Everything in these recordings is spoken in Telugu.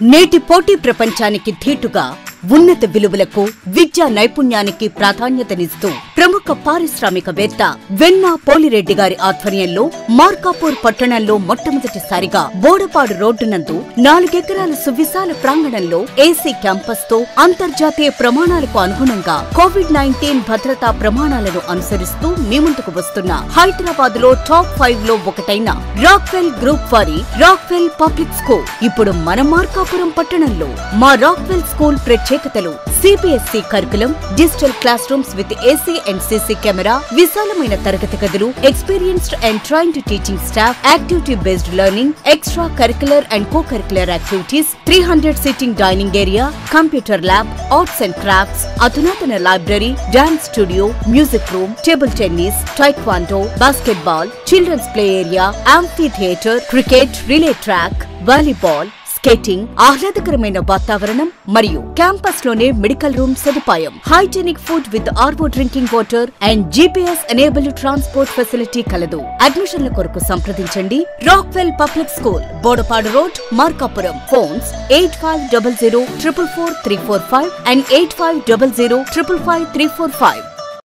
నేటి పోటీ ప్రపంచానికి ధీటుగా ఉన్నత విలువలకు విద్యా నైపుణ్యానికి ప్రాధాన్యతనిస్తూ ప్రముఖ పారిశ్రామికవేత్త వెన్న పోలిరెడ్డి గారి ఆధ్వర్యంలో మార్కాపూర్ పట్టణంలో మొట్టమొదటిసారిగా బోడపాడు రోడ్డు నందు నాలుగెకరాల సువిశాల ప్రాంగణంలో ఏసీ క్యాంపస్ తో అంతర్జాతీయ ప్రమాణాలకు అనుగుణంగా కోవిడ్ నైన్టీన్ భద్రతా ప్రమాణాలను అనుసరిస్తూ మీ ముందుకు వస్తున్న హైదరాబాద్ లో టాప్ ఫైవ్ లో ఒకటైన రాక్వెల్ గ్రూప్ వారి రాక్వెల్ పబ్లిక్ స్కూల్ ఇప్పుడు మన మార్కాపురం పట్టణంలో మా రాక్వెల్ స్కూల్ ప్రత్యేకతలు CBSE curriculum digital classrooms with AC and CC camera విశాలమైన తరగతి గదులు experienced and trained teaching staff activity based learning extra curricular and co curricular activities three hundred sitting dining area computer lab arts and crafts అధునాతన library dance studio music room table tennis taekwondo basketball children's play area amphi theatre cricket relay track volleyball skating ఆహ్లాదకరమైన వాతావరణం మరియు క్యాంపస్ లోనే మెడికల్ రూమ్ సదుపాయం hygienic food with RO drinking water and GPS enabled transport facility కలదు అడ్మిషన్ల కొరకు సంప్రదించండి Rockwell public school Bodapadu road Markapuram phones eight five double zero triple four three four five and eight five double zero triple five three four five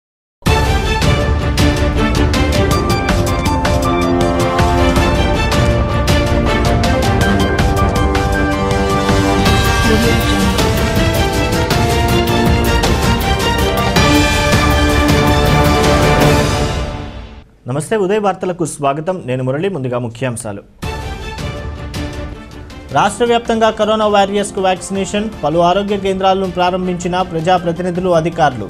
నమస్తే ఉదయ వార్తలకు స్వాగతం నేను మురళి ముందుగా ముఖ్యాంశాలు రాష్ట్ర వ్యాప్తంగా కరోనా వారియర్స్కు వ్యాక్సినేషన్ పలు ఆరోగ్య కేంద్రాలను ప్రారంభించిన ప్రజాప్రతినిధులు అధికారులు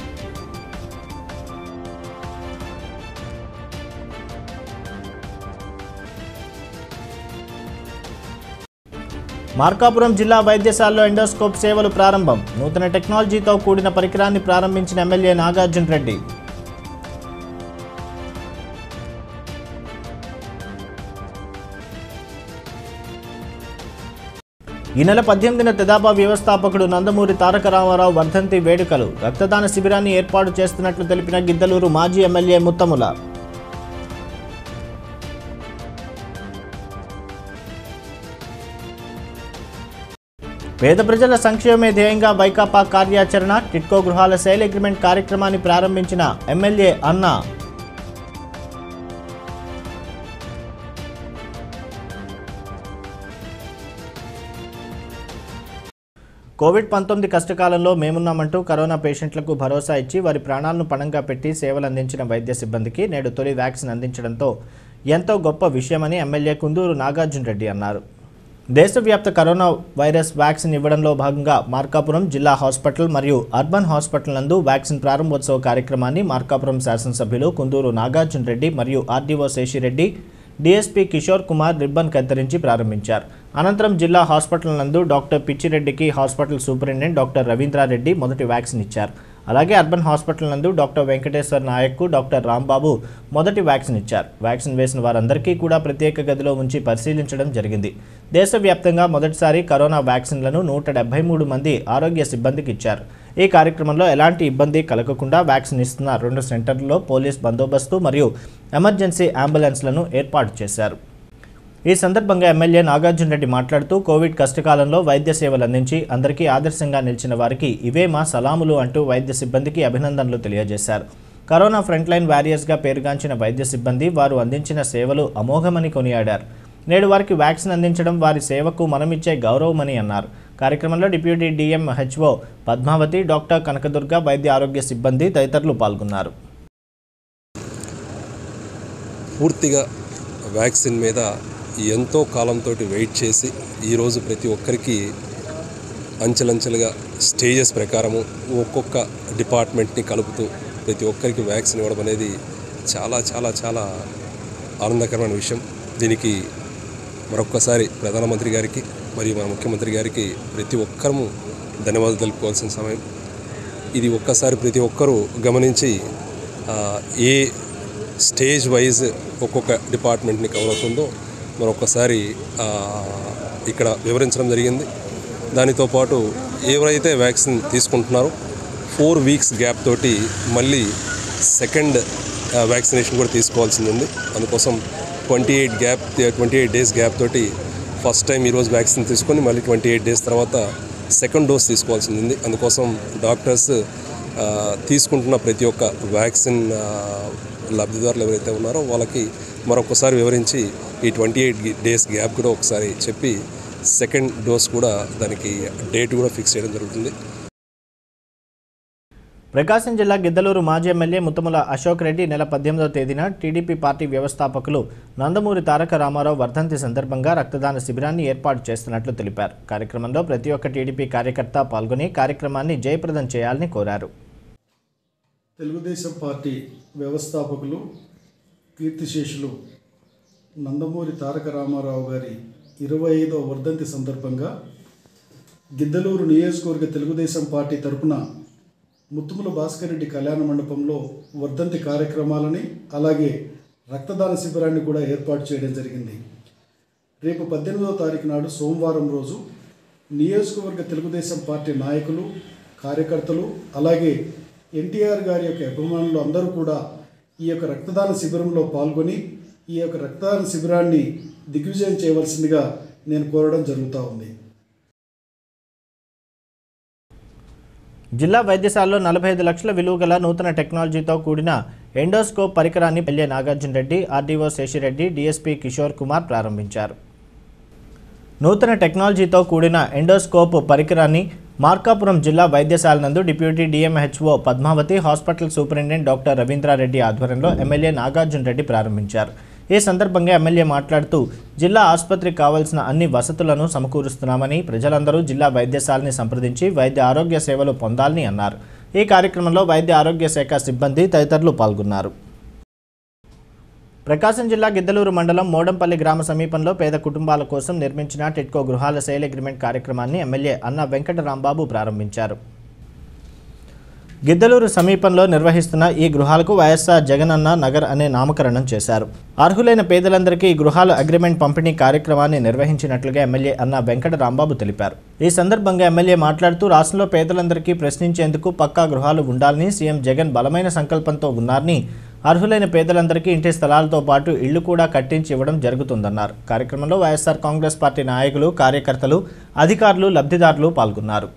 మార్కాపురం జిల్లా వైద్యశాలలో ఎండోస్కోప్ సేవలు ప్రారంభం నూతన టెక్నాలజీతో కూడిన పరికరాన్ని ప్రారంభించిన ఎమ్మెల్యే నాగార్జున రెడ్డి ఈ నెల పద్దెనిమిదిన తెదాపా వ్యవస్థాపకుడు నందమూరి తారక రామారావు వర్ధంతి వేడుకలు రక్తదాన శిబిరాన్ని ఏర్పాటు చేస్తున్నట్లు తెలిపిన గిద్దలూరు మాజీ ఎమ్మెల్యే ముత్తముల పేద ప్రజల సంక్షేమమే ధ్యేయంగా వైకాపా కార్యాచరణ టిట్కో గృహాల సేల్ అగ్రిమెంట్ కార్యక్రమాన్ని ప్రారంభించిన ఎమ్మెల్యే అన్నా కోవిడ్ పంతొమ్మిది కష్టకాలంలో మేమున్నామంటూ కరోనా పేషెంట్లకు భరోసా ఇచ్చి వారి ప్రాణాలను పణంగా పెట్టి సేవలు అందించిన వైద్య సిబ్బందికి నేడు తొలి వ్యాక్సిన్ అందించడంతో ఎంతో గొప్ప విషయమని ఎమ్మెల్యే కుందూరు నాగార్జున రెడ్డి అన్నారు దేశవ్యాప్త కరోనా వైరస్ వ్యాక్సిన్ ఇవ్వడంలో భాగంగా మార్కాపురం జిల్లా హాస్పిటల్ మరియు అర్బన్ హాస్పిటల్ నందు వ్యాక్సిన్ ప్రారంభోత్సవ కార్యక్రమాన్ని మార్కాపురం శాసనసభ్యులు కుందూరు నాగార్జున రెడ్డి మరియు RDO Seshireddy DSP Kishore Kumar ribbon కత్తిరించి ప్రారంభించారు అనంతరం జిల్లా హాస్పిటల్ నందు డాక్టర్ పిచ్చిరెడ్డికి హాస్పిటల్ సూపరింటెండెంట్ డాక్టర్ రవీంద్రారెడ్డి మొదటి వ్యాక్సిన్ ఇచ్చారు అలాగే అర్బన్ హాస్పిటల్ నందు డాక్టర్ వెంకటేశ్వర్ నాయక్కు డాక్టర్ రాంబాబు మొదటి వ్యాక్సిన్ ఇచ్చారు వ్యాక్సిన్ వేసిన వారందరికీ కూడా ప్రత్యేక గదిలో ఉంచి పరిశీలించడం జరిగింది దేశవ్యాప్తంగా మొదటిసారి కరోనా వ్యాక్సిన్లను నూట డెబ్బై మూడు మంది ఆరోగ్య సిబ్బందికి ఇచ్చారు ఈ కార్యక్రమంలో ఎలాంటి ఇబ్బంది కలగకుండా వ్యాక్సిన్ ఇస్తున్న రెండు సెంటర్లలో పోలీస్ బందోబస్తు మరియు ఎమర్జెన్సీ అంబులెన్స్లను ఏర్పాటు చేశారు ఈ సందర్భంగా ఎమ్మెల్యే నాగార్జున రెడ్డి మాట్లాడుతూ కోవిడ్ కష్టకాలంలో వైద్య సేవలు అందించి అందరికీ ఆదర్శంగా నిలిచిన వారికి ఇవే మా సలాములు అంటూ వైద్య సిబ్బందికి అభినందనలు తెలియజేశారు కరోనా ఫ్రంట్ లైన్ వారియర్స్గా పేరుగాంచిన వైద్య సిబ్బంది వారు అందించిన సేవలు అమోఘమని కొనియాడారు నేడు వారికి వ్యాక్సిన్ అందించడం వారి సేవకు మనమిచ్చే గౌరవమని అన్నారు కార్యక్రమంలో deputy DM HO Padmavathi doctor Kanakadurga వైద్య ఆరోగ్య సిబ్బంది తదితరులు పాల్గొన్నారు పూర్తిగా వ్యాక్సిన్ మీద ఎంతో కాలంతో వెయిట్ చేసి ఈరోజు ప్రతి ఒక్కరికి అంచెలంచెలుగా స్టేజెస్ ప్రకారము ఒక్కొక్క డిపార్ట్మెంట్ని కలుపుతూ ప్రతి ఒక్కరికి వ్యాక్సిన్ ఇవ్వడం అనేది చాలా చాలా చాలా ఆనందకరమైన విషయం దీనికి మరొక్కసారి ప్రధానమంత్రి గారికి మరియు మన ముఖ్యమంత్రి గారికి ప్రతి ఒక్కరము ధన్యవాదాలు తెలుపుకోవాల్సిన సమయం ఇది ఒక్కసారి ప్రతి ఒక్కరూ గమనించి ఆ, ఏ స్టేజ్ వైజ్ ఒక్కొక్క డిపార్ట్మెంట్ని కవర్ అవుతుందో మరొకసారి ఆ, ఇక్కడ వివరించడం జరిగింది దానితో పాటు ఎవరైతే వ్యాక్సిన్ తీసుకుంటున్నారో ఫోర్ వీక్స్ గ్యాప్ తోటి మళ్ళీ సెకండ్ వ్యాక్సినేషన్ కూడా తీసుకోవాల్సింది ఉంది అందుకోసం twenty eight gap twenty eight days gap తోటి ఫస్ట్ టైం ఈరోజు వ్యాక్సిన్ తీసుకొని మళ్ళీ ట్వంటీ ఎయిట్ డేస్ తర్వాత సెకండ్ డోస్ తీసుకోవాల్సింది ఉంది అందుకోసం డాక్టర్స్ ఆ, తీసుకుంటున్న ప్రతి ఒక్క వ్యాక్సిన్ ఆ, లబ్ధిదారులు ఎవరైతే ఉన్నారో వాళ్ళకి మరొకసారి వివరించి ఈ ట్వంటీ ఎయిట్ డేస్ గ్యాప్ కూడా ఒకసారి చెప్పి సెకండ్ డోస్ కూడా దానికి డేట్ కూడా ఫిక్స్ చేయడం జరుగుతుంది ప్రకాశం జిల్లా గిద్దలూరు మాజీ ఎమ్మెల్యే ముత్తముల అశోక్ రెడ్డి నెల పద్దెనిమిదవ తేదీన టీడీపీ పార్టీ వ్యవస్థాపకులు నందమూరి తారక రామారావు వర్ధంతి సందర్భంగా రక్తదాన శిబిరాన్ని ఏర్పాటు చేస్తున్నట్లు తెలిపారు కార్యక్రమంలో ప్రతి ఒక్క టీడీపీ కార్యకర్త పాల్గొని కార్యక్రమాన్ని జయప్రదం చేయాలని కోరారు తెలుగుదేశం పార్టీ వ్యవస్థాపకులు కీర్తిశేషులు నందమూరి తారక రామారావు గారి ఇరవై ఐదవ వర్ధంతి సందర్భంగా గిద్దలూరు నియోజకవర్గ తెలుగుదేశం పార్టీ తరపున ముత్తుముల భాస్కర్ రెడ్డి కళ్యాణ మండపంలో వర్ధంతి కార్యక్రమాలని అలాగే రక్తదాన శిబిరాన్ని కూడా ఏర్పాటు చేయడం జరిగింది రేపు పద్దెనిమిదవ తారీఖు నాడు సోమవారం రోజు నియోజకవర్గ తెలుగుదేశం పార్టీ నాయకులు కార్యకర్తలు అలాగే ఎన్టీఆర్ గారి యొక్క అభిమానులు అందరూ కూడా ఈ యొక్క రక్తదాన శిబిరంలో పాల్గొని ఈ యొక్క రక్తదాన శిబిరాన్ని దిగ్విజయం చేయవలసిందిగా నేను కోరడం జరుగుతూ ఉంది జిల్లా వైద్యశాలలో నలభై ఐదు లక్షల విలువ గల నూతన టెక్నాలజీతో కూడిన ఎండోస్కోప్ పరికరాన్ని MLA Nagarjuna Reddy RDO Seshireddy DSP Kishore Kumar ప్రారంభించారు నూతన టెక్నాలజీతో కూడిన ఎండోస్కోప్ పరికరాన్ని మార్కాపురం జిల్లా వైద్యశాల నందు deputy DMHO Padmavathi hospital superintendent doctor Ravindrareddy ఆధ్వర్యంలో ఎమ్మెల్యే నాగార్జున రెడ్డి ప్రారంభించారు ఈ సందర్భంగా ఎమ్మెల్యే మాట్లాడుతూ జిల్లా ఆసుపత్రికి కావాల్సిన అన్ని వసతులను సమకూరుస్తున్నామని ప్రజలందరూ జిల్లా వైద్యశాలని సంప్రదించి వైద్య ఆరోగ్య సేవలు పొందాలని అన్నారు ఈ కార్యక్రమంలో వైద్య ఆరోగ్య శాఖ సిబ్బంది తదితరులు పాల్గొన్నారు ప్రకాశం జిల్లా గిద్దలూరు మండలం మోడంపల్లి గ్రామ సమీపంలో పేద కుటుంబాల కోసం నిర్మించిన టిట్కో గృహాల సేల్ అగ్రిమెంట్ కార్యక్రమాన్ని ఎమ్మెల్యే అన్న వెంకట రాంబాబు ప్రారంభించారు గిద్దలూరు సమీపంలో నిర్వహిస్తున్న ఈ గృహాలకు వైఎస్ఆర్ జగనన్న నగర్ అనే నామకరణం చేశారు అర్హులైన పేదలందరికీ ఈ గృహాల అగ్రిమెంట్ పంపిణీ కార్యక్రమాన్ని నిర్వహించినట్లుగా ఎమ్మెల్యే అన్న వెంకట రాంబాబు తెలిపారు ఈ సందర్భంగా ఎమ్మెల్యే మాట్లాడుతూ రాష్ట్రంలో పేదలందరికీ ప్రశ్నించేందుకు పక్కా గృహాలు ఉండాలని సీఎం జగన్ బలమైన సంకల్పంతో ఉన్నారని అర్హులైన పేదలందరికీ ఇంటి స్థలాలతో పాటు ఇళ్లు కూడా కట్టించి ఇవ్వడం జరుగుతుందన్నారు కార్యక్రమంలో వైఎస్ఆర్ కాంగ్రెస్ పార్టీ నాయకులు కార్యకర్తలు అధికారులు లబ్ధిదారులు పాల్గొన్నారు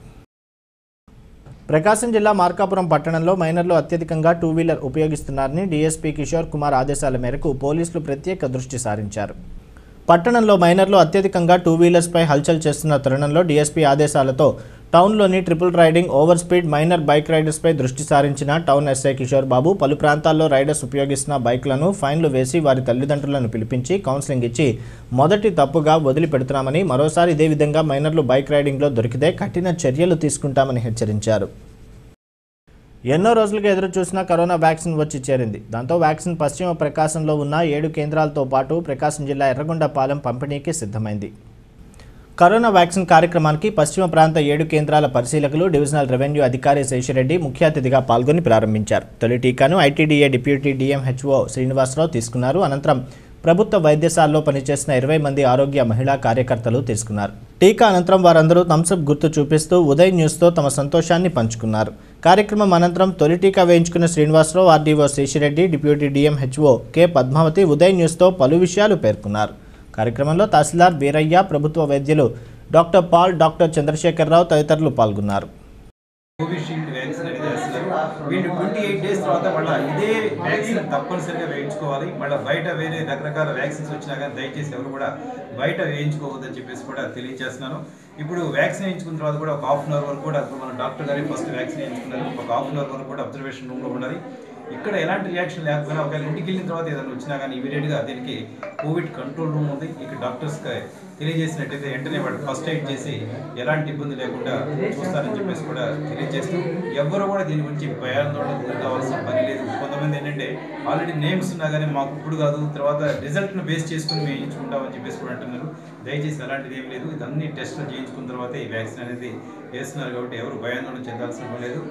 ప్రకాశం జిల్లా మార్కాపురం పట్టణంలో మైనర్లు అత్యధికంగా టూ వీలర్ ఉపయోగిస్తున్నారని డీఎస్పీ కిషోర్ కుమార్ ఆదేశాల మేరకు పోలీసులు ప్రత్యేక దృష్టి సారించారు పట్టణంలో మైనర్లు అత్యధికంగా టూ వీలర్స్పై హల్చల్ చేస్తున్న తరుణంలో డీఎస్పీ ఆదేశాలతో టౌన్లోని triple riding over speed minor bike రైడర్స్పై దృష్టి సారించిన టౌన్ ఎస్ఐ కిషోర్ బాబు పలు ప్రాంతాల్లో రైడర్స్ ఉపయోగిస్తున్న బైక్లను ఫైన్లు వేసి వారి తల్లిదండ్రులను పిలిపించి కౌన్సిలింగ్ ఇచ్చి మొదటి తప్పుగా వదిలిపెడుతున్నామని మరోసారి ఇదే విధంగా మైనర్లు బైక్ రైడింగ్లో దొరికితే కఠిన చర్యలు తీసుకుంటామని హెచ్చరించారు ఎన్నో రోజులుగా ఎదురు చూసిన కరోనా వ్యాక్సిన్ వచ్చి చేరింది దాంతో వ్యాక్సిన్ పశ్చిమ ప్రకాశంలో ఉన్న ఏడు కేంద్రాలతో పాటు ప్రకాశం జిల్లా ఎర్రగొండపాలెం పంపిణీకి సిద్ధమైంది కరోనా వ్యాక్సిన్ కార్యక్రమానికి పశ్చిమ ప్రాంత ఏడు కేంద్రాల పరిశీలకులు డివిజనల్ రెవెన్యూ అధికారి శేషిరెడ్డి ముఖ్య అతిథిగా పాల్గొని ప్రారంభించారు తొలి టీకాను ఐటీడీఏ డిప్యూటీ డిఎంహెచ్ఓ శ్రీనివాసరావు తీసుకున్నారు అనంతరం ప్రభుత్వ వైద్యశాలలో పనిచేసిన ఇరవై మంది ఆరోగ్య మహిళా కార్యకర్తలు తీసుకున్నారు టీకా అనంతరం వారందరూ థమ్సప్ గుర్తు చూపిస్తూ ఉదయ్ న్యూస్తో తమ సంతోషాన్ని పంచుకున్నారు కార్యక్రమం అనంతరం తొలి టీకా వేయించుకున్న Srinivasarao RDO Seshireddy deputy DMHO K Padmavathi Uday న్యూస్తో పలు విషయాలు పేర్కొన్నారు కార్యక్రమంలో తహసీల్దార్ వీరయ్య ప్రభుత్వ వైద్యులు డాక్టర్ పాల్ డాక్టర్ చంద్రశేఖరరావు తదితరులు పాల్గొన్నారు కోవిషీల్డ్ వ్యాక్సిన్ అనేది వేస్తున్నారు వీళ్ళు ట్వంటీ ఎయిట్ డేస్ తర్వాత మళ్ళీ ఇదే వ్యాక్సిన్ తప్పనిసరిగా వేయించుకోవాలి మళ్ళీ బయట వేరే రకరకాల వ్యాక్సిన్స్ వచ్చినా కానీ దయచేసి ఎవరు కూడా బయట వేయించుకోవద్దని చెప్పేసి కూడా తెలియజేస్తున్నాను ఇప్పుడు వ్యాక్సిన్ వేయించుకున్న తర్వాత కూడా ఒక హాఫ్ అన్ అవర్ వరకు కూడా ఇప్పుడు మన డాక్టర్ గారి ఫస్ట్ వ్యాక్సిన్ వేయించుకున్నారు ఒక హాఫ్ అన్ అవర్ వరకు కూడా అబ్జర్వేషన్ రూమ్లో ఉండాలి ఇక్కడ ఎలాంటి రియాక్షన్ లేకపోయినా ఒకవేళ ఇంటికి వెళ్ళిన తర్వాత ఏదైనా వచ్చినా కానీ ఇమీడియట్గా దీనికి కోవిడ్ కంట్రోల్ రూమ్ ఉంది ఇక్కడ డాక్టర్స్కి తెలియజేసినట్టయితే వెంటనే వాడు ఫస్ట్ ఎయిడ్ చేసి ఎలాంటి ఇబ్బంది లేకుండా చూస్తారని చెప్పేసి కూడా తెలియజేస్తూ ఎవ్వరు కూడా దీని గురించి భయాందోళన గురి కావాల్సిన పని లేదు కొంతమంది ఏంటంటే ఆల్రెడీ నేమ్స్ ఉన్నా కానీ మాకు ఇప్పుడు కాదు తర్వాత రిజల్ట్ను బేస్ చేసుకుని మేము ఎంచుకుంటామని చెప్పేసి కూడా అంటున్నారు దయచేసి అలాంటిది ఏం లేదు ఇదన్నీ టెస్టులు చేయించుకున్న తర్వాత ఈ వ్యాక్సిన్ అనేది వేస్తున్నారు కాబట్టి ఎవరు భయాందోళన చెందాల్సిన పని లేదు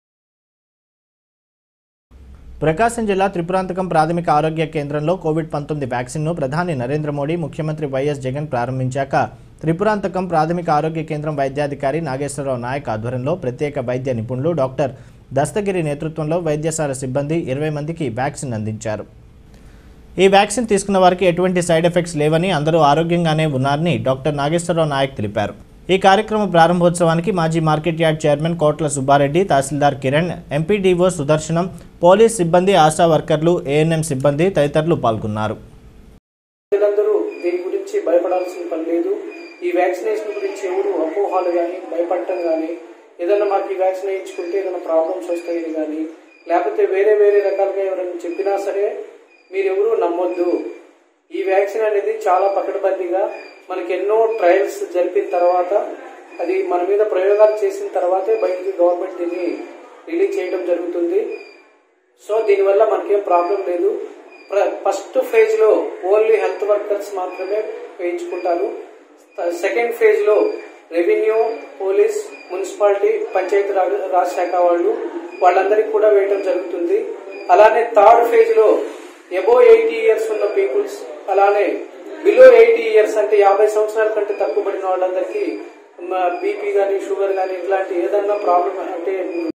ప్రకాశం జిల్లా త్రిపురాంతకం ప్రాథమిక ఆరోగ్య కేంద్రంలో కోవిడ్ పంతొమ్మిది వ్యాక్సిన్ను ప్రధాని నరేంద్ర మోడీ ముఖ్యమంత్రి వైఎస్ జగన్ ప్రారంభించాక త్రిపురాంతకం ప్రాథమిక ఆరోగ్య కేంద్రం వైద్యాధికారి నాగేశ్వరరావు నాయక్ ఆధ్వర్యంలో ప్రత్యేక వైద్య నిపుణులు డాక్టర్ దస్తగిరి నేతృత్వంలో వైద్యశాల సిబ్బంది ఇరవై మందికి వ్యాక్సిన్ అందించారు ఈ వ్యాక్సిన్ తీసుకున్న వారికి ఎటువంటి సైడ్ ఎఫెక్ట్స్ లేవని అందరూ ఆరోగ్యంగానే ఉన్నారని డాక్టర్ నాగేశ్వరరావు నాయక్ తెలిపారు ఈ కార్యక్రమ ప్రారంభోత్సవానికి మాజీ market yard chairman Kotla Subbareddy తహసీల్దార్ కిరణ్ ఎంపీడీఓ సుదర్శనం పోలీస్ సిబ్బంది ఆశా వర్కర్లు ఏఎన్ఎం సిబ్బంది తదితరులు పాల్గొన్నారు ప్రజలందరూ దీని గురించి భయపడాల్సిన పని లేదు ఈ వ్యాక్సినేషన్ గురించి ఎవరు అపోహాలు కానీ భయపడటం కానీ ఏదైనా మాకు ఈ వ్యాక్సిన్ వేయించుకుంటే ఏదైనా ప్రాబ్లమ్స్ వస్తాయని కానీ లేకపోతే వేరే వేరే రకాలుగా ఎవరైనా చెప్పినా సరే మీరెవరూ నమ్మొద్దు ఈ వ్యాక్సిన్ అనేది చాలా పకడ్బందీగా మనకి ఎన్నో ట్రయల్స్ జరిపిన తర్వాత అది మన మీద ప్రయోగాలు చేసిన తర్వాతే బయటికి గవర్నమెంట్ దీన్ని రిలీజ్ చేయడం జరుగుతుంది సో దీనివల్ల మనకేం ప్రాబ్లం లేదు ఫస్ట్ ఫేజ్ లో ఓన్లీ హెల్త్ వర్కర్స్ మాత్రమే వేయించుకుంటారు సెకండ్ ఫేజ్ లో revenue police municipality panchayat raj raj శాఖ వాళ్ళు వాళ్ళందరికీ కూడా వేయడం జరుగుతుంది అలానే థర్డ్ ఫేజ్ లో ఎబో ఎయిటీ ఇయర్స్ ఉన్న పీపుల్స్ అలానే బిలో ఎయిటీ ఇయర్స్ అంటే యాభై సంవత్సరాల కంటే తక్కువ పడిన వాళ్ళందరికీ బీపీ కానీ షుగర్ కానీ ఇట్లాంటి ఏదన్నా ప్రాబ్లం అంటే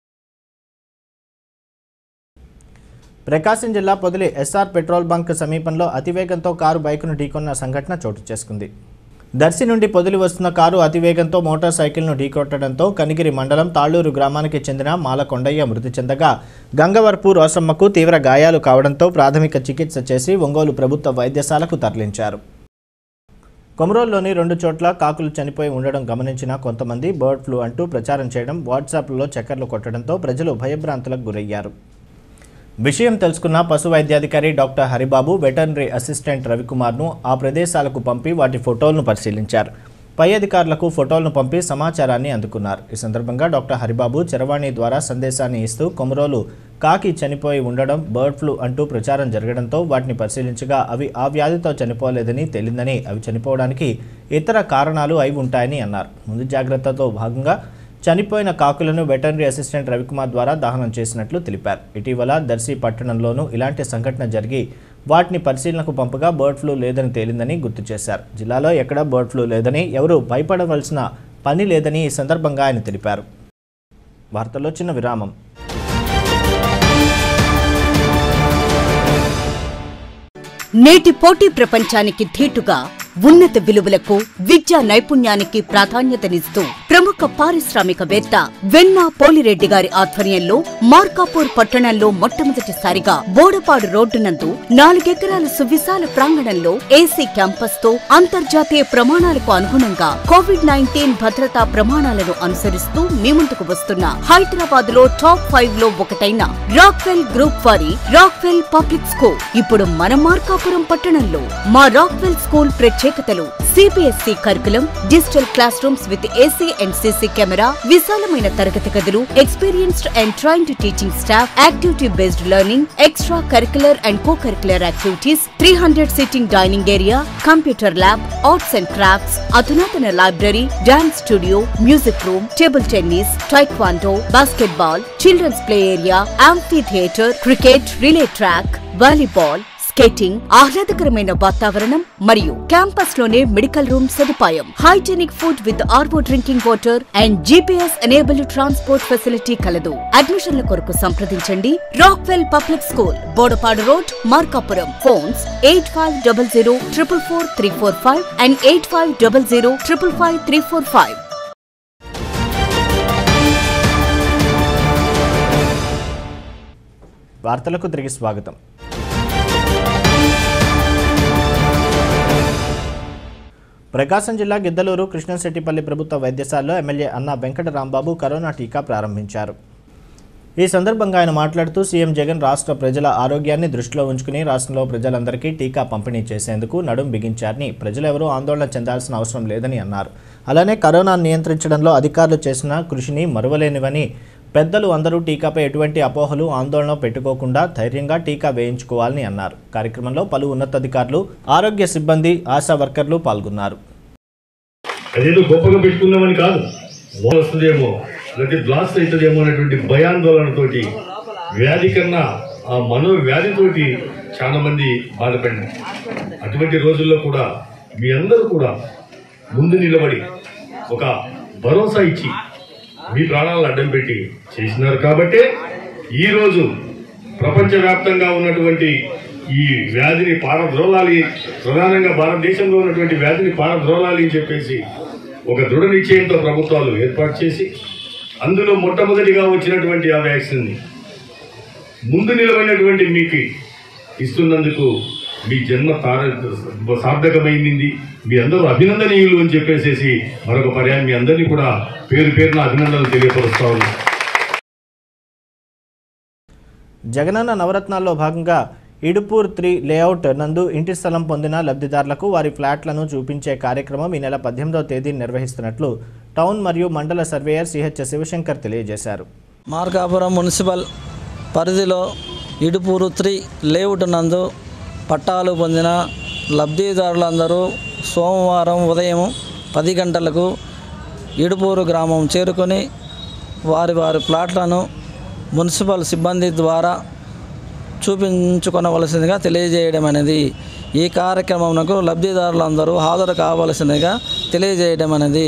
ప్రకాశం జిల్లా పొదిలి ఎస్ఆర్ పెట్రోల్ బంక్ సమీపంలో అతివేగంతో కారు బైకును ఢీకొన్న సంఘటన చోటు చేసుకుంది దర్శి నుండి పొదిలి వస్తున్న కారు అతివేగంతో మోటార్ సైకిల్ను ఢీకొట్టడంతో కనిగిరి మండలం తాళ్లూరు గ్రామానికి చెందిన మాల కొండయ్య మృతి చెందగా గంగవరపు రోసమ్మకు తీవ్ర గాయాలు కావడంతో ప్రాథమిక చికిత్స చేసి ఒంగోలు ప్రభుత్వ వైద్యశాలకు తరలించారు కొమరోల్లోని రెండు చోట్ల కాకులు చనిపోయి ఉండడం గమనించిన కొంతమంది బర్డ్ ఫ్లూ అంటూ ప్రచారం చేయడం వాట్సాప్లో చక్కర్లు కొట్టడంతో ప్రజలు భయభ్రాంతులకు గురయ్యారు విషయం తెలుసుకున్న పశు వైద్యాధికారి డాక్టర్ హరిబాబు వెటర్నరీ అసిస్టెంట్ రవికుమార్ను ఆ ప్రదేశాలకు పంపి వాటి ఫోటోలను పరిశీలించారు పై అధికారులకు ఫోటోలను పంపి సమాచారాన్ని అందుకున్నారు ఈ సందర్భంగా డాక్టర్ హరిబాబు చరవాణి ద్వారా సందేశాన్ని ఇస్తూ కొమరోలు కాకి చనిపోయి ఉండడం బర్డ్ ఫ్లూ అంటూ ప్రచారం జరగడంతో వాటిని పరిశీలించగా అవి ఆ వ్యాధితో చనిపోలేదని తేలిందని అవి చనిపోవడానికి ఇతర కారణాలు అయి ఉంటాయని అన్నారు ముందు జాగ్రత్తతో భాగంగా చనిపోయిన కాకులను వెటర్నరీ అసిస్టెంట్ రవికుమార్ ద్వారా దహనం చేసినట్లు తెలిపారు ఇటీవల దర్శి పట్టణంలోనూ ఇలాంటి సంఘటన జరిగి వాటిని పరిశీలనకు పంపగా బర్డ్ ఫ్లూ లేదని తేలిందని గుర్తు చేశారు జిల్లాలో ఎక్కడా బర్డ్ ఫ్లూ లేదని ఎవరూ భయపడవలసిన పని లేదని ఈ సందర్భంగా ఆయన తెలిపారు వార్తల్లో చిన్న విరామం నేటి పోటీ ప్రపంచానికి ధీటుగా ఉన్నత విలువలకు విద్యా నైపుణ్యానికి ప్రాధాన్యతనిస్తూ ప్రముఖ పారిశ్రామికవేత్త వెన్నా పోలిరెడ్డి గారి ఆధ్వర్యంలో మార్కాపూర్ పట్టణంలో మొట్టమొదటిసారిగా బోడపాడు రోడ్డు నందు నాలుగెకరాల సువిశాల ప్రాంగణంలో ఏసీ క్యాంపస్ తో అంతర్జాతీయ ప్రమాణాలకు అనుగుణంగా కోవిడ్ నైన్టీన్ భద్రతా ప్రమాణాలను అనుసరిస్తూ మీ ముందుకు వస్తున్న హైదరాబాద్ లో టాప్ ఫైవ్ లో ఒకటైన రాక్వెల్ గ్రూప్ వారి రాక్వెల్ పబ్లిక్ స్కూల్ ఇప్పుడు మన మార్కాపురం పట్టణంలో మా రాక్వెల్ స్కూల్ ప్రత్యేకతలు CBSE curriculum digital classrooms with AC and CC camera విశాలమైన తరగతి గదులు experienced and trained teaching staff activity based learning extra curricular and co curricular activities three hundred sitting dining area computer lab arts and crafts అధునాతన library dance studio music room table tennis taekwondo basketball children's play area amphi theatre cricket relay track volleyball skating ఆహ్లాదకరమైన వాతావరణం మరియు క్యాంపస్ లోనే మెడికల్ రూమ్ సదుపాయం hygienic food with RO drinking water and GPS enabled transport facility కలదు అడ్మిషన్ల కొరకు సంప్రదించండి Rockwell public school Bodapadu road Markapuram phones eight five double zero triple four three four five and eight five double zero triple five three four five వార్తలకు తిరిగి స్వాగతం ప్రకాశం జిల్లా గిద్దలూరు కృష్ణశెట్టిపల్లి ప్రభుత్వ వైద్యశాలలో ఎమ్మెల్యే అన్న వెంకట రాంబాబు కరోనా టీకా ప్రారంభించారు ఈ సందర్భంగా ఆయన మాట్లాడుతూ సీఎం జగన్ రాష్ట్ర ప్రజల ఆరోగ్యాన్ని దృష్టిలో ఉంచుకుని రాష్ట్రంలో ప్రజలందరికీ టీకా పంపిణీ చేసేందుకు నడుం బిగించారని ప్రజలెవరూ ఆందోళన చెందాల్సిన అవసరం లేదని అన్నారు అలానే కరోనా నియంత్రించడంలో అధికారులు చేసిన కృషిని మరువలేనివని పెద్దలు అందరూ టీకాపై ఎటువంటి అపోహలు ఆందోళన పెట్టుకోకుండా ధైర్యంగా టీకా వేయించుకోవాలని అన్నారు కార్యక్రమంలో పలు ఉన్నతాధికారులు ఆరోగ్య సిబ్బంది ఆశా వర్కర్లు పాల్గొన్నారు అదేదో గొప్పగా పెట్టుకుందామని కాదు వాన వస్తుందేమో లేకపోతే బ్లాస్ట్ అవుతుందేమో అనేటువంటి భయాందోళనతోటి వ్యాధి కన్నా ఆ మనోవ్యాధితోటి చాలా మంది బాధపడినారు అటువంటి రోజుల్లో కూడా మీ అందరూ కూడా ముందు నిలబడి ఒక భరోసా ఇచ్చి మీ ప్రాణాలను అడ్డం పెట్టి చేసినారు కాబట్టే ఈరోజు ప్రపంచవ్యాప్తంగా ఉన్నటువంటి ఈ వ్యాధిని పారద్రోలాలి ప్రధానంగా భారతదేశంలో ఉన్నటువంటి వ్యాధిని పారద్రోలాలి అని చెప్పేసి ఒక దృఢ నిశ్చయంతో ప్రభుత్వాలు ఏర్పాటు చేసి అందులో మొట్టమొదటిగా వచ్చినటువంటి ఆ వ్యాక్సిన్ని ముందు నిలబడినటువంటి మీకు ఇస్తున్నందుకు మీ జన్మ తార సార్థకమైంది మీ అందరూ అభినందనీయులు అని చెప్పేసేసి మరొక పర్యాయం మీ అందరినీ కూడా పేరు పేరున అభినందనలు తెలియపరుస్తా ఉన్నాను జగనన్న నవరత్నాల్లో భాగంగా ఇడుపూర్ త్రీ లేఅవుట్ నందు ఇంటి స్థలం పొందిన లబ్ధిదారులకు వారి ఫ్లాట్లను చూపించే కార్యక్రమం ఈ నెల పద్దెనిమిదవ తేదీన నిర్వహిస్తున్నట్లు టౌన్ మరియు మండల సర్వేయర్ సిహెచ్ శివశంకర్ తెలియజేశారు మార్కాపురం మున్సిపల్ పరిధిలో ఇడుపూరు త్రీ లేఅవుట్ నందు పట్టాలు పొందిన లబ్ధిదారులందరూ సోమవారం ఉదయం పది గంటలకు ఇడుపూరు గ్రామం చేరుకొని వారి వారి ప్లాట్లను మున్సిపల్ సిబ్బంది ద్వారా చూపించుకొనవలసిందిగా తెలియజేయడం అనేది ఈ కార్యక్రమంకు లబ్ధిదారులందరూ హాజరు కావలసిందిగా తెలియజేయడం అనేది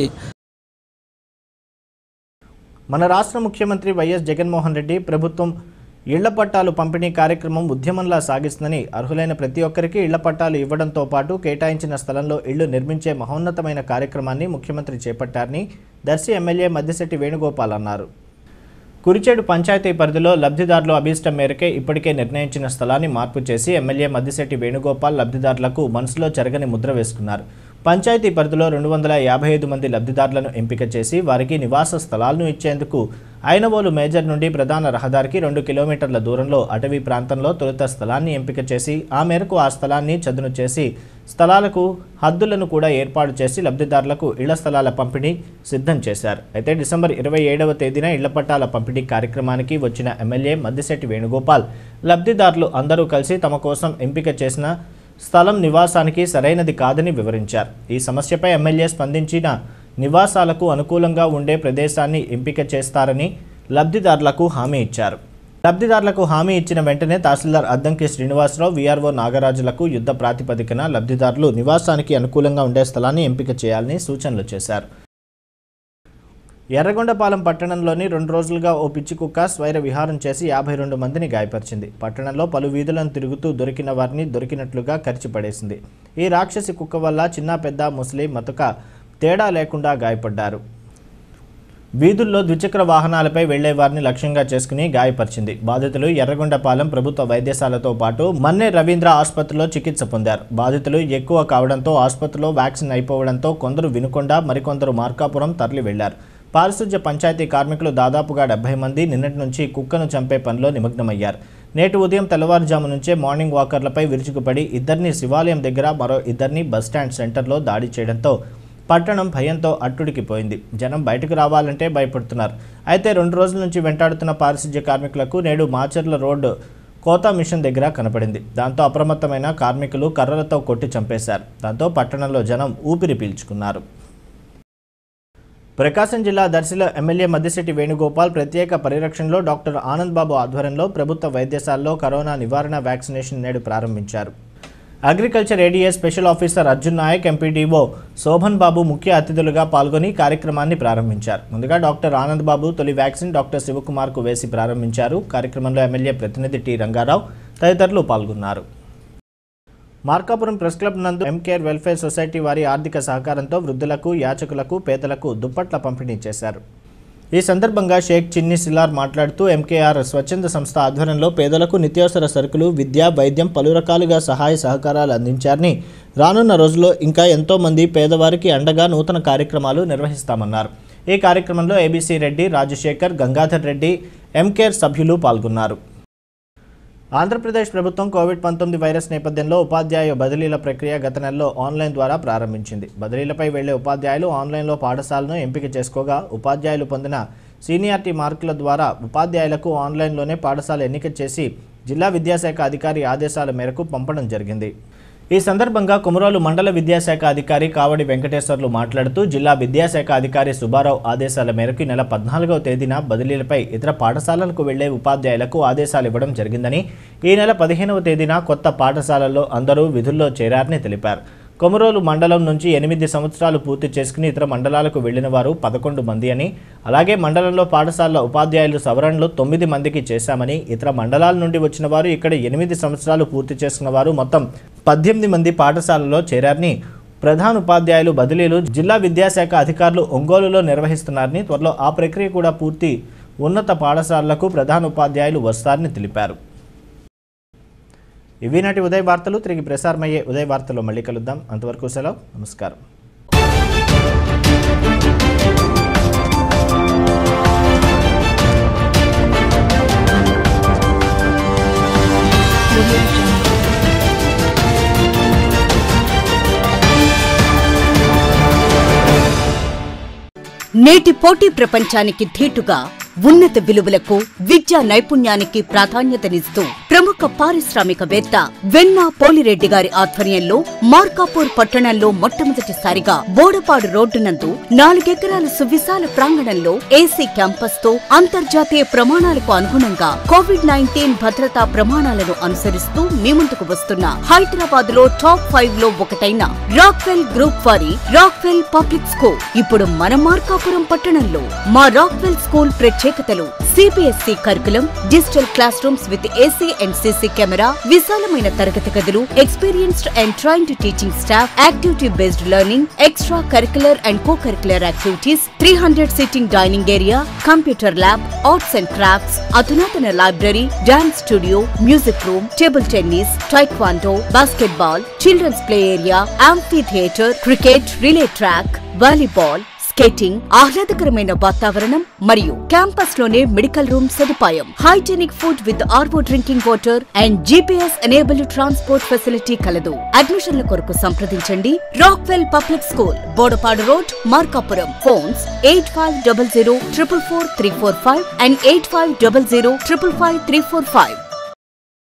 మన రాష్ట్ర ముఖ్యమంత్రి వైఎస్ జగన్మోహన్ రెడ్డి ప్రభుత్వం ఇళ్ల పట్టాలు పంపిణీ కార్యక్రమం ఉద్యమంలా సాగిస్తుందని అర్హులైన ప్రతి ఒక్కరికి ఇళ్ల పట్టాలు ఇవ్వడంతో పాటు కేటాయించిన స్థలంలో ఇళ్లు నిర్మించే మహోన్నతమైన కార్యక్రమాన్ని ముఖ్యమంత్రి చేపట్టారని దర్శి ఎమ్మెల్యే మద్దిశెట్టి వేణుగోపాల్ అన్నారు కురిచేడు పంచాయతీ పరిధిలో లబ్ధిదారుల అభీష్టం మేరకే ఇప్పటికే నిర్ణయించిన స్థలాన్ని మార్పు చేసి ఎమ్మెల్యే మద్దిశెట్టి వేణుగోపాల్ లబ్ధిదారులకు మనసులో చెరగని ముద్ర వేసుకున్నారు పంచాయతీ పరిధిలో రెండు వందల యాభై ఐదు మంది లబ్ధిదారులను ఎంపిక చేసి వారికి నివాస స్థలాలను ఇచ్చేందుకు ఐనవోలు మేజర్ నుండి ప్రధాన రహదారికి రెండు కిలోమీటర్ల దూరంలో అటవీ ప్రాంతంలో తొలుత స్థలాన్ని ఎంపిక చేసి ఆ మేరకు ఆ స్థలాన్ని చదును చేసి స్థలాలకు హద్దులను కూడా ఏర్పాటు చేసి లబ్ధిదారులకు ఇళ్ల స్థలాల పంపిణీ సిద్ధం చేశారు అయితే డిసెంబర్ ఇరవై ఏడవ తేదీన ఇళ్ల పట్టాల పంపిణీ కార్యక్రమానికి వచ్చిన ఎమ్మెల్యే మద్దిశెట్టి వేణుగోపాల్ లబ్ధిదారులు అందరూ కలిసి తమ కోసం ఎంపిక చేసిన స్థలం నివాసానికి సరైనది కాదని వివరించారు ఈ సమస్యపై ఎమ్మెల్యే స్పందించిన నివాసాలకు అనుకూలంగా ఉండే ప్రదేశాన్ని ఎంపిక చేస్తారని లబ్ధిదారులకు హామీ ఇచ్చారు లబ్ధిదారులకు హామీ ఇచ్చిన వెంటనే తహసీల్దార్ అద్దంకి శ్రీనివాసరావు వీఆర్ఓ నాగరాజులకు యుద్ధ ప్రాతిపదికన లబ్ధిదారులు నివాసానికి అనుకూలంగా ఉండే స్థలాన్ని ఎంపిక చేయాలని సూచనలు చేశారు ఎర్రగొండపాలెం పట్టణంలోని రెండు రోజులుగా ఓ పిచ్చి కుక్క స్వైర విహారం చేసి యాభై రెండు మందిని గాయపరిచింది పట్టణంలో పలు వీధులను తిరుగుతూ దొరికిన వారిని దొరికినట్లుగా కరిచిపడేసింది ఈ రాక్షసి కుక్క వల్ల చిన్న పెద్ద ముస్లిం మతుక తేడా లేకుండా గాయపడ్డారు వీధుల్లో ద్విచక్ర వాహనాలపై వెళ్లే వారిని లక్ష్యంగా చేసుకుని గాయపరిచింది బాధితులు ఎర్రగొండపాలెం ప్రభుత్వ వైద్యశాలతో పాటు మన్నే రవీంద్ర ఆసుపత్రిలో చికిత్స పొందారు బాధితులు ఎక్కువ కావడంతో ఆసుపత్రిలో వ్యాక్సిన్ అయిపోవడంతో కొందరు వినుకొండ మరికొందరు మార్కాపురం తరలి వెళ్లారు పారిశుధ్య పంచాయతీ కార్మికులు దాదాపుగా డెబ్బై మంది నిన్నటి నుంచి కుక్కను చంపే పనిలో నిమగ్నమయ్యారు నేటి ఉదయం తెల్లవారుజాము నుంచే మార్నింగ్ వాకర్లపై విరుచుకుపడి ఇద్దరిని శివాలయం దగ్గర మరో ఇద్దరిని బస్టాండ్ సెంటర్లో దాడి చేయడంతో పట్టణం భయంతో అట్టుడికిపోయింది జనం బయటకు రావాలంటే భయపడుతున్నారు అయితే రెండు రోజుల నుంచి వెంటాడుతున్న పారిశుధ్య కార్మికులకు నేడు మాచర్ల రోడ్డు కోతా మిషన్ దగ్గర కనపడింది దాంతో అప్రమత్తమైన కార్మికులు కర్రలతో కొట్టి చంపేశారు దాంతో పట్టణంలో జనం ఊపిరి పీల్చుకున్నారు ప్రకాశం జిల్లా దర్శిలో ఎమ్మెల్యే మద్దిశెట్టి వేణుగోపాల్ ప్రత్యేక పరిరక్షణలో డాక్టర్ ఆనంద్ బాబు ఆధ్వర్యంలో ప్రభుత్వ వైద్యశాలలో కరోనా నివారణ వ్యాక్సినేషన్ నేడు ప్రారంభించారు agriculture ADA special officer Arjun Nayak MPDO Sobhan Babu ముఖ్య అతిథులుగా పాల్గొని కార్యక్రమాన్ని ప్రారంభించారు ముందుగా డాక్టర్ ఆనంద్ బాబు తొలి వ్యాక్సిన్ డాక్టర్ శివకుమార్కు వేసి ప్రారంభించారు కార్యక్రమంలో ఎమ్మెల్యే ప్రతినిధి టి రంగారావు తదితరులు పాల్గొన్నారు మార్కాపురం ప్రెస్ క్లబ్ నందు ఎంకేర్ వెల్ఫేర్ సొసైటీ వారి ఆర్థిక సహకారంతో వృద్ధులకు యాచకులకు పేదలకు దుప్పట్ల పంపిణీ చేశారు ఈ సందర్భంగా షేక్ చిన్ని సిలార్ మాట్లాడుతూ ఎంకేఆర్ స్వచ్ఛంద సంస్థ ఆధ్వర్యంలో పేదలకు నిత్యావసర సరుకులు విద్య వైద్యం పలు రకాలుగా సహాయ సహకారాలు అందించారని రానున్న రోజుల్లో ఇంకా ఎంతో మంది పేదవారికి అండగా నూతన కార్యక్రమాలు నిర్వహిస్తామన్నారు ఈ కార్యక్రమంలో ఏబీసీ రెడ్డి రాజశేఖర్ గంగాధర్ రెడ్డి ఎంకేర్ సభ్యులు పాల్గొన్నారు ఆంధ్రప్రదేశ్ ప్రభుత్వం కోవిడ్ పంతొమ్మిది వైరస్ నేపథ్యంలో ఉపాధ్యాయ బదిలీల ప్రక్రియ గత నెలలో ఆన్లైన్ ద్వారా ప్రారంభించింది బదిలీలపై వెళ్లే ఉపాధ్యాయులు ఆన్లైన్లో పాఠశాలను ఎంపిక చేసుకోగా ఉపాధ్యాయులు పొందిన సీనియారిటీ మార్కుల ద్వారా ఉపాధ్యాయులకు ఆన్లైన్లోనే పాఠశాల ఎన్నిక చేసి జిల్లా విద్యాశాఖ అధికారి ఆదేశాల మేరకు పంపడం జరిగింది ఈ సందర్భంగా కుమరోలు మండల విద్యాశాఖ అధికారి కావడి వెంకటేశ్వర్లు మాట్లాడుతూ జిల్లా విద్యాశాఖ అధికారి సుబ్బారావు ఆదేశాల మేరకు ఈ నెల పద్నాలుగవ తేదీన బదిలీలపై ఇతర పాఠశాలలకు వెళ్లే ఉపాధ్యాయులకు ఆదేశాలు ఇవ్వడం జరిగిందని ఈ నెల పదిహేనవ తేదీన కొత్త పాఠశాలల్లో అందరూ విధుల్లో చేరారని తెలిపారు కొమరోలు మండలం నుంచి ఎనిమిది సంవత్సరాలు పూర్తి చేసుకుని ఇతర మండలాలకు వెళ్లిన వారు పదకొండు మంది అని అలాగే మండలంలో పాఠశాలల ఉపాధ్యాయులు సవరణలు తొమ్మిది మందికి చేశామని ఇతర మండలాల నుండి వచ్చిన వారు ఇక్కడ ఎనిమిది సంవత్సరాలు పూర్తి చేసుకున్న వారు మొత్తం పద్దెనిమిది మంది పాఠశాలలో చేరారని ప్రధాన ఉపాధ్యాయులు బదిలీలు జిల్లా విద్యాశాఖ అధికారులు ఒంగోలులో నిర్వహిస్తున్నారని త్వరలో ఆ ప్రక్రియ కూడా పూర్తి ఉన్నత పాఠశాలలకు ప్రధాన ఉపాధ్యాయులు వస్తారని తెలిపారు ఇవి నాటి ఉదయ వార్తలు తిరిగి ప్రసారమయ్యే ఉదయ వార్తల్లో మళ్ళీ కలుద్దాం అంతవరకు సెలవు నమస్కారం నేటి పోటీ ప్రపంచానికి ధీటుగా ఉన్నత విలువలకు విద్యా నైపుణ్యానికి ప్రాధాన్యతనిస్తూ ప్రముఖ పారిశ్రామికవేత్త వెన్నా పోలిరెడ్డి గారి ఆధ్వర్యంలో మార్కాపూర్ పట్టణంలో మొట్టమొదటిసారిగా బోడపాడు రోడ్డు నందు నాలుగెకరాల సువిశాల ప్రాంగణంలో ఏసీ క్యాంపస్ తో అంతర్జాతీయ ప్రమాణాలకు అనుగుణంగా కోవిడ్ నైన్టీన్ భద్రతా ప్రమాణాలను అనుసరిస్తూ మీ ముందుకు వస్తున్న హైదరాబాద్ లో టాప్ ఫైవ్ లో ఒకటైన రాక్వెల్ గ్రూప్ వారి రాక్వెల్ పబ్లిక్ స్కూల్ ఇప్పుడు మన మార్కాపురం పట్టణంలో మా రాక్వెల్ స్కూల్ ప్రత్యేకతలు CBSE curriculum digital classrooms with AC and CC camera విశాలమైన తరగతి గదులు experienced and trained teaching staff activity based learning extra curricular and co curricular activities three hundred sitting dining area computer lab arts and crafts అధునాతన library dance studio music room table tennis taekwondo basketball children's play area amphi theatre cricket relay track volleyball skating ఆహ్లాదకరమైన వాతావరణం మరియు క్యాంపస్ లోనే మెడికల్ రూమ్ సదుపాయం hygienic food with RO drinking water and GPS enabled transport facility కలదు అడ్మిషన్ల కొరకు సంప్రదించండి Rockwell public school Bodapadu road Markapuram phones eight five double zero triple four three four five and eight five double zero triple five three four five